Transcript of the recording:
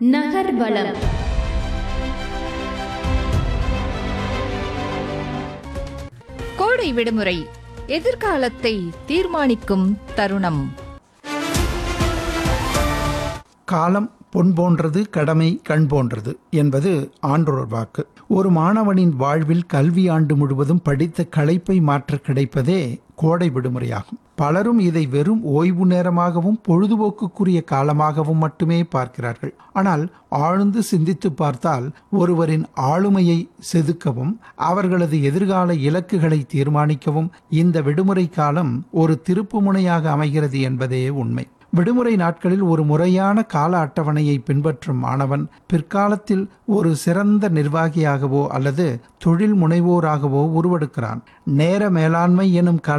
நகர்வலம் கோடை விடுமுறை எதிர்காலத்தை தீர்மானிக்கும் தருணம் காலம் பொன் போன்றது கடமை கண் போன்றது என்பது ஆன்றோர் வாக்கு ஒரு மாணவனின் வாழ்வில் கல்வி ஆண்டு முழுவதும் படித்த களைப்பை மாற்ற கிடைப்பதே கோடை விடுமுறையாகும் பலரும் இதை வெறும் ஓய்வு நேரமாகவும் பொழுதுபோக்குக்குரிய காலமாகவும் மட்டுமே பார்க்கிறார்கள் ஆனால் ஆழ்ந்து சிந்தித்து பார்த்தால் ஒருவரின் ஆளுமையை செதுக்கவும் அவர்களது எதிர்கால இலக்குகளை தீர்மானிக்கவும் இந்த விடுமுறை காலம் ஒரு திருப்புமுனையாக அமைகிறது என்பதே உண்மை விடுமுறை நாட்களில் ஒரு முறையான கால அட்டவணையை பின்பற்றும் மாணவன் பிற்காலத்தில் ஒரு சிறந்த நிர்வாகியாகவோ அல்லது தொழில் முனைவோராகவோ உருவெடுக்கிறான் நேர மேலாண்மை எனும் கலை